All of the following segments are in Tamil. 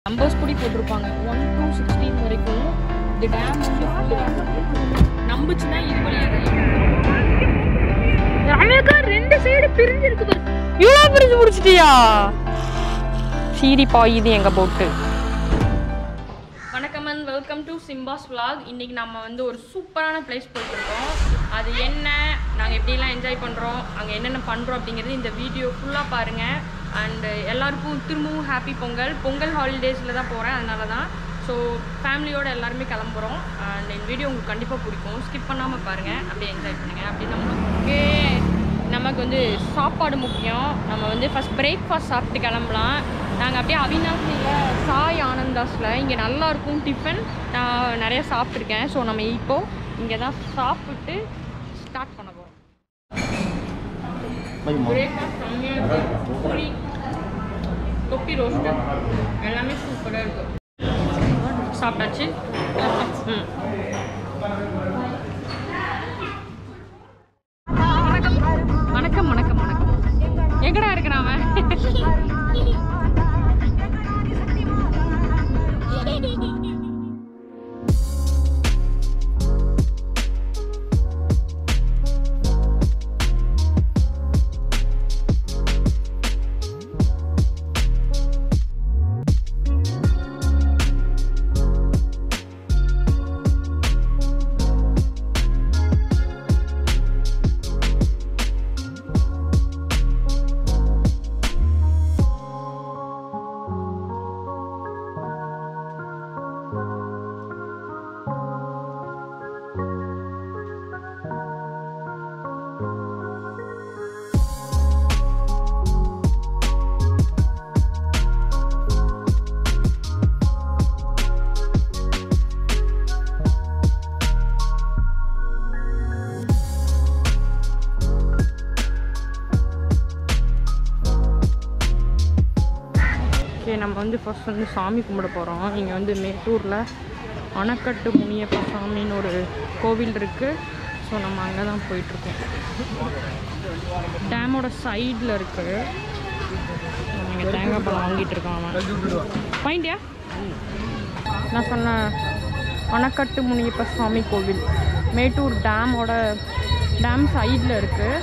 நம்பர்ஸ் கூட போட்டிருப்பாங்க ஒன் டூ சிக்ஸ்டீன் வரைக்கும் இந்த டேம் வந்து full-ஆ நம்புச்சுன்னா இது வழியாக ரமேக்கா ரெண்டு சைடு பிரிஞ்சிருக்கு பாரு இவ்வளோ பிரிஞ்சு முடிச்சிட்டியா சீரி பாயுது எங்க போட்டு வணக்கம் and welcome to Simba's vlog இன்னைக்கு நம்ம வந்து ஒரு சூப்பரான பிளேஸ் போயிட்டுருக்கோம் அது என்ன நாங்கள் எப்படிலாம் என்ஜாய் பண்ணுறோம் அங்கே என்னென்ன பண்ணுறோம் அப்படிங்கிறது இந்த வீடியோ ஃபுல்லாக பாருங்கள் அண்டு எல்லாருக்கும் திரும்பவும் ஹாப்பி பொங்கல் பொங்கல் ஹாலிடேஸில் தான் போகிறேன் அதனால தான் ஸோ ஃபேமிலியோட எல்லாருமே கிளம்புறோம் அண்ட் இந்த வீடியோ உங்களுக்கு கண்டிப்பாக பிடிக்கும் ஸ்கிப் பண்ணாமல் பாருங்கள் அப்படியே என்ஜாய் பண்ணுங்கள் அப்படி நமக்கு நமக்கு வந்து சாப்பாடு முக்கியம் நம்ம வந்து ஃபஸ்ட் பிரேக்ஃபாஸ்ட் சாப்பிட்டு கிளம்பலாம் நாங்கள் அப்படியே அவினாசியில் சாய் ஆனந்தாஸில் இங்கே நல்லா இருக்கும் டிஃபன் நான் நிறைய சாப்பிட்ருக்கேன் ஸோ நம்ம இப்போது இங்கே தான் சாப்பிட்டு ஸ்டார்ட் பண்ண போகிறோம் பிரேக்ஃபாஸ்ட் செம்மையாக இருக்குது பூரி தொப்பி ரோஸ்ட்டு எல்லாமே சூப்பராக இருக்குது சாப்பிட்டாச்சு ம் வணக்கம் வணக்கம் வணக்கம் வணக்கம் எங்கடா இருக்கிறான் அவன் ஓகே நம்ம வந்து ஃபர்ஸ்ட் வந்து சாமி கும்பிட போகிறோம் இங்கே வந்து மேட்டூரில் அணைக்கட்டு முனியப்ப சாமின்னு ஒரு கோவில் இருக்குது ஸோ நம்ம அங்கே தான் போயிட்டுருக்கோம் டேமோட சைடில் இருக்குது நம்ம இங்கே தேங்காய் பழம் வாங்கிட்டு இருக்கோம் அவன் பாயிண்டியா நான் சொன்ன அணைக்கட்டு முனியப்ப சுவாமி கோவில் மேட்டூர் டேமோட டேம் சைடில் இருக்குது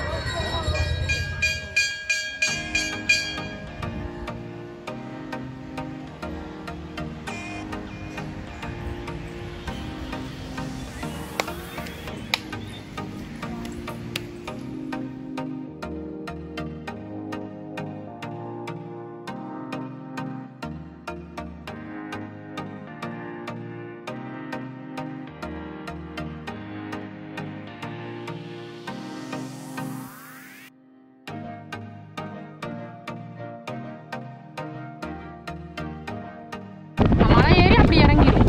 மலை ஏறி அப்படி இறங்கிடும்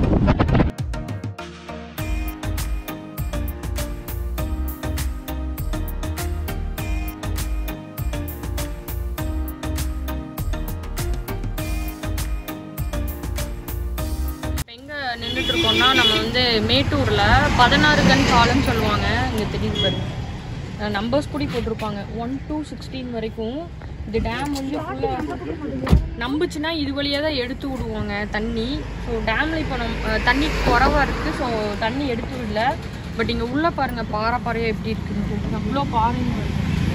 எங்க நின்றுட்டு இருக்கோம்னா நம்ம வந்து மேட்டூர்ல பதினாறு கண் பாலம்னு சொல்லுவாங்க இங்க தெரியுது பாருங்க நம்பர்ஸ் கூட போட்டிருப்பாங்க ஒன் டூ சிக்ஸ்டீன் வரைக்கும் இந்த டேம் வந்து ஃபுல்லாக நம்புச்சுன்னா இது வழியாக தான் எடுத்து விடுவாங்க தண்ணி ஸோ டேமில் இப்போ நம் அஹ் தண்ணி குறவா இருக்குது ஸோ தண்ணி எடுத்து விடல பட் இங்கே உள்ளே பாருங்கள் பாறை பாறையாக எப்படி இருக்குன்னு அவ்வளோ பாறைங்க இருக்கு.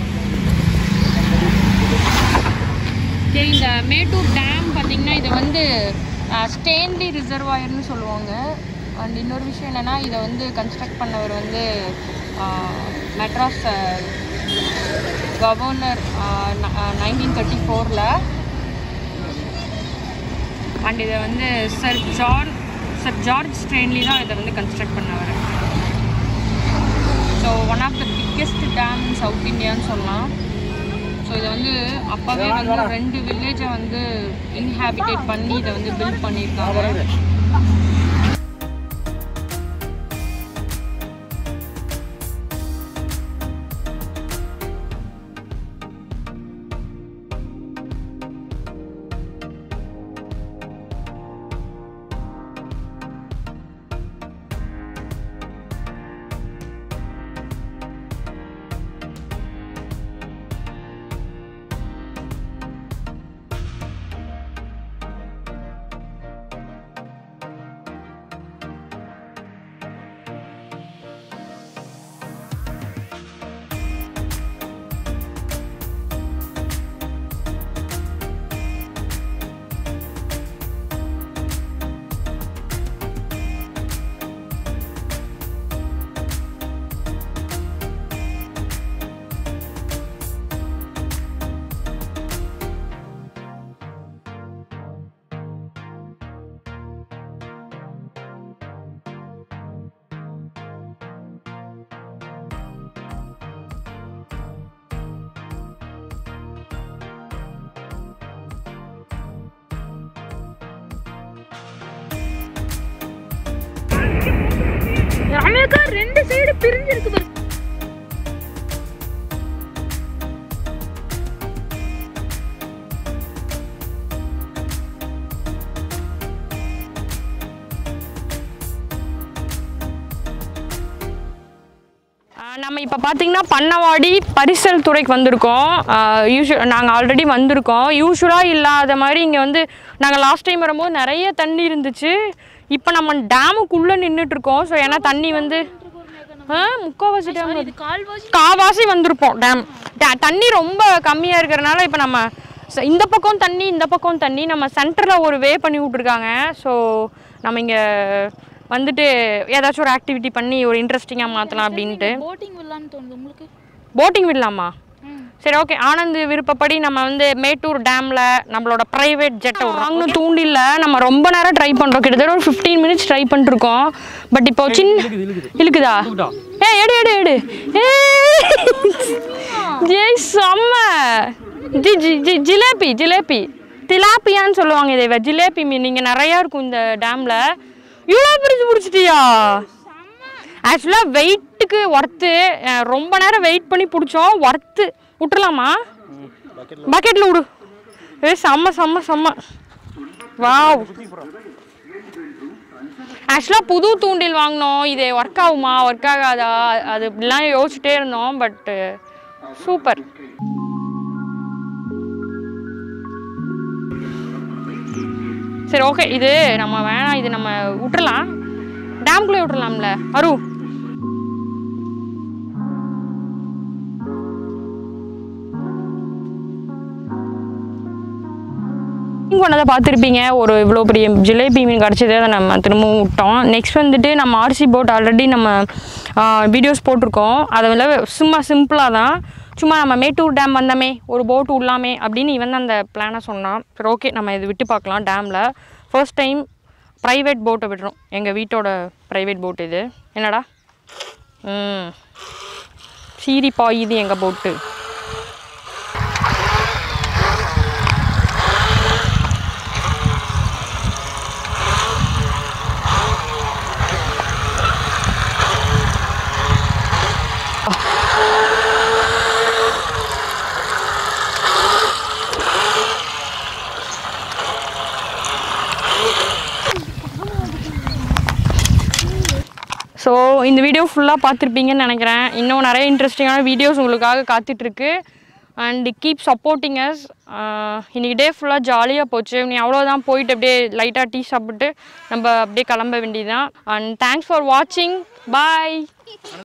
சரி இந்த மேட்டூர் டேம் பார்த்தீங்கன்னா இது வந்து ஸ்டேன்லி ரிசர்வாயர்னு சொல்லுவாங்க அண்ட் இன்னொரு விஷயம் என்னென்னா இதை வந்து கன்ஸ்ட்ரக்ட் பண்ணவர் வந்து மெட்ராஸ் கவர்னர் நைன்டீன் தேர்ட்டி ஃபோரில் அண்ட் இதை வந்து sir John sir George Stanley தான் இதை வந்து கன்ஸ்ட்ரக்ட் பண்ணவர் so one of the biggest dam in south இந்தியான்னு சொல்லலாம் ஸோ இதை வந்து அப்போவே வந்து ரெண்டு வில்லேஜை வந்து இன்ஹாபிடேட் பண்ணி இதை வந்து பில்ட் பண்ணியிருக்காங்க செமையாக்கா ரெண்டு சைடு பிரிஞ்சிருக்கு பாரு ஆஹ் நம்ம இப்போ பார்த்தீங்கன்னா பண்ணவாடி பரிசல் துறைக்கு வந்திருக்கோம் யூஸ்வல் நாங்கள் ஆல்ரெடி வந்திருக்கோம் யூஸ்வலாக இல்லாத மாதிரி இங்கே வந்து நாங்கள் லாஸ்ட் டைம் வரும்போது நிறைய தண்ணி இருந்துச்சு இப்போ நம்ம டேமுக்குள்ளே நின்றுட்டு இருக்கோம் ஸோ ஏன்னா தண்ணி வந்து ஆ முக்கால்வாசி டேம் இது கால்வாசி காவாசி வந்திருப்போம் டேம் டே- தண்ணி ரொம்ப கம்மியாக இருக்கிறனால இப்போ நம்ம ச- இந்த பக்கம் தண்ணி இந்த பக்கம் தண்ணி நம்ம சென்டரில் ஒரு வே பண்ணி விட்ருக்காங்க ஸோ நம்ம இங்கே வந்துட்டு ஏதாச்சும் ஒரு ஆக்டிவிட்டி பண்ணி ஒரு இன்ட்ரெஸ்டிங்காக மாற்றலாம் அப்படின்ட்டு போட்டிங் விடலான்னு தோணுது உங்களுக்கு போட்டிங் விடலாமா ம். சரி ஓகே ஆனந்த் விருப்பப்படி நம்ம வந்து மேட்டூர் டேமில் நம்மளோட ப்ரைவேட் ஜெட்டை வாங்கணும் தூண்டில்ல நம்ம ரொம்ப நேரம் ட்ரை பண்ணுறோம் கிட்டத்தட்ட ஒரு ஃபிஃப்டீன் மினிட்ஸ் ட்ரை பண்ணிருக்கோம் பட் இப்போ சின்ன இழுக்குதா ஏ எடு எடு எடு ஏ ஜெய் செம்ம ஜி ஜி ஜி ஜிலேபி ஜிலேபி திலாப்பியான்னு சொல்லுவாங்க இதை ஜிலேபி மீன் இங்கே நிறையா இருக்கும் இந்த டேமில் இவ்வளோ பிரிச்சு பிடிச்சிட்டியா ஆக்சுவலாக வெயிட்டுக்கு ஒர்த்து ரொம்ப நேரம் வெயிட் பண்ணி பிடிச்சோம் ஒர்த்து விட்டுறலாமா பக்கெட்டில் விடு ஏ செம்ம செம்ம செம்ம வாவ் ஆக்சுவலாக புது தூண்டில் வாங்கினோம் இது ஒர்க் ஆகுமா ஒர்க் ஆகாதா அது இப்படிலாம் யோசிச்சுட்டே இருந்தோம் பட்டு சூப்பர் சரி ஓகே இது நம்ம வேணாம் இது நம்ம விட்டுறலாம் டேம்குள்ளே விட்டுறலாம்ல அரு மீன் கொண்டதை பார்த்துருப்பீங்க ஒரு இவ்வளோ பெரிய ஜிலேபி மீன் கிடச்சதே அதை நம்ம திரும்பவும் விட்டோம் நெக்ஸ்ட் வந்துட்டு நம்ம ஆர்சி போட் ஆல்ரெடி நம்ம வீடியோஸ் போட்டிருக்கோம் அதை வந்து சும்மா சிம்பிளாக தான் சும்மா நம்ம மேட்டூர் டேம் வந்தோமே ஒரு போட் விடலாமே அப்படின்னு இவன் தான் அந்த பிளானை சொன்னான் சரி ஓகே நம்ம இது விட்டு பார்க்கலாம் டேமில் ஃபர்ஸ்ட் டைம் ப்ரைவேட் போட்டை விடுறோம் எங்கள் வீட்டோட ப்ரைவேட் போட் இது என்னடா ம் சீரி பாயுது எங்கள் போட்டு ஸோ இந்த வீடியோ ஃபுல்லாக பார்த்துருப்பீங்கன்னு நினைக்கிறேன் இன்னும் நிறைய இன்ட்ரெஸ்டிங்கான வீடியோஸ் உங்களுக்காக காத்துட்ருக்கு அண்ட் கீப் சப்போர்ட்டிங் அஸ் இன்னைக்கு டே ஃபுல்லாக ஜாலியாக போச்சு நீ அவ்வளோதான் போயிட்டு அப்படியே லைட்டாக டீ சாப்பிட்டு நம்ம அப்படியே கிளம்ப வேண்டியதுதான் அண்ட் தேங்க்ஸ் ஃபார் வாட்சிங் பாய்